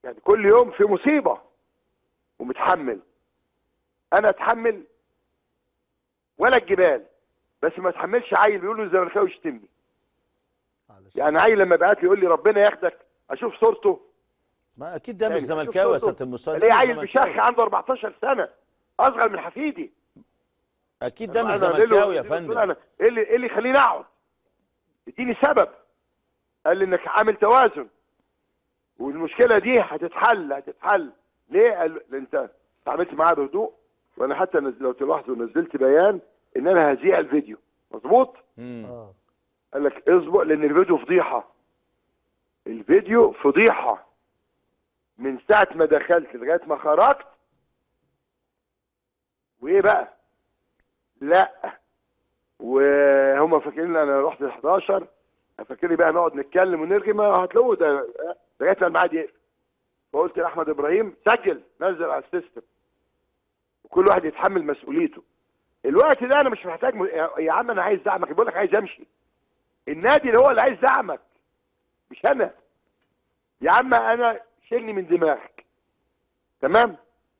يعني كل يوم في مصيبه ومتحمل انا اتحمل ولا الجبال بس ما اتحملش عيل بيقول له الزملكاوي يشتمني معلش يعني عيل لما بعت لي يقول لي ربنا ياخدك اشوف صورته ما اكيد ده يعني مش زملكاوي يا شوف سياده المستشار ده ليه مش عيل زملكاوي. بشخ عنده 14 سنه اصغر من حفيدي اكيد ده مش أنا قلت له- زملكاوي يا قلت له فندم انا ايه اللي ايه اللي يخليني اقعد اديني سبب قال لي انك عامل توازن والمشكله دي هتتحل هتتحل ليه قال لأن انت اتعاملت معاها بهدوء وانا حتى نزل لو تلاحظوا نزلت بيان ان انا هذيع الفيديو مظبوط مم. اه قال لك اصبر لان الفيديو فضيحه الفيديو فضيحه من ساعه ما دخلت لغايه ما خرجت وايه بقى لا وهم فاكرين انا رحت ال 11 فاكرني بقى نقعد نتكلم ونرغي ما هتلاقوه ده لغايه ما الميعاد يقفل فقلت لاحمد ابراهيم سجل نزل على السيستم وكل واحد يتحمل مسؤوليته الوقت ده انا مش محتاج م... يا يا عم انا عايز دعمك بقول لك عايز امشي النادي اللي هو اللي عايز دعمك مش انا يا عم انا شيلني من دماغك تمام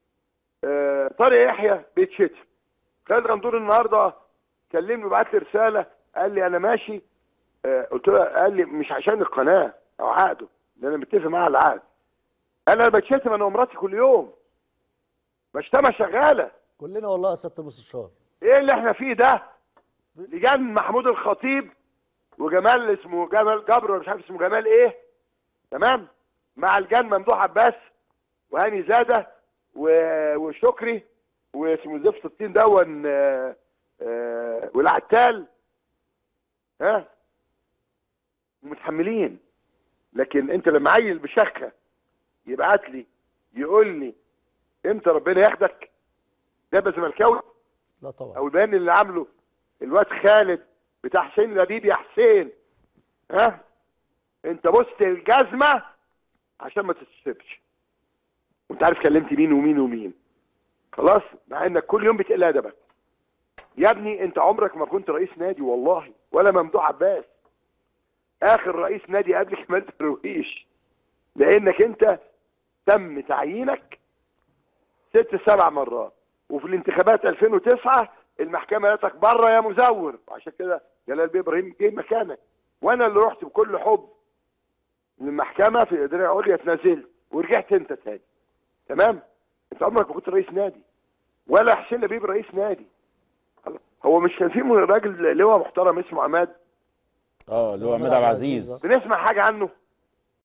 آه طارق يحيى بيتشتم خالد غندور النهارده كلمني وبعت لي رساله قال لي انا ماشي آه قلت له قال لي مش عشان القناه او عقده ده انا متفق معاه على العقد انا بتشتم انا ومراتي كل يوم بشتمها شغاله كلنا والله يا سياده المستشار ايه اللي احنا فيه ده لجان محمود الخطيب وجمال اسمه جمال جبر ولا مش عارف اسمه جمال ايه تمام مع الجان ممدوح عباس وهاني زاده و- وشكري واسمه زفت الطين دون آه، آه، والعتال ها متحملين لكن انت لما عيل بشخه يبعت لي يقول لي امتى ربنا ياخدك ده يبقى زملكاوي لا طبعا او البيان اللي عامله الواد خالد بتاع حسين لبيب يا حسين ها انت بصت الجزمه عشان ما تتسبش وانت عارف كلمت مين ومين ومين خلاص مع انك كل يوم بتقل ادبك يا ابني انت عمرك ما كنت رئيس نادي والله ولا ممدوح عباس اخر رئيس نادي قبل كمال درويش لانك انت تم تعيينك ست سبع مرات وفي الانتخابات 2009 المحكمه قالت بره يا مزور وعشان كده جلال بيه ابراهيم جه مكانك وانا اللي رحت بكل حب للمحكمه في الاداريه العليا اتنازلت ورجعت انت تاني تمام انت عمرك ما كنت رئيس نادي ولا حسين لبيب رئيس نادي خلاص. هو مش كان في راجل لواء محترم اسمه عماد اه اللي هو عماد عبد العزيز بنسمع حاجه عنه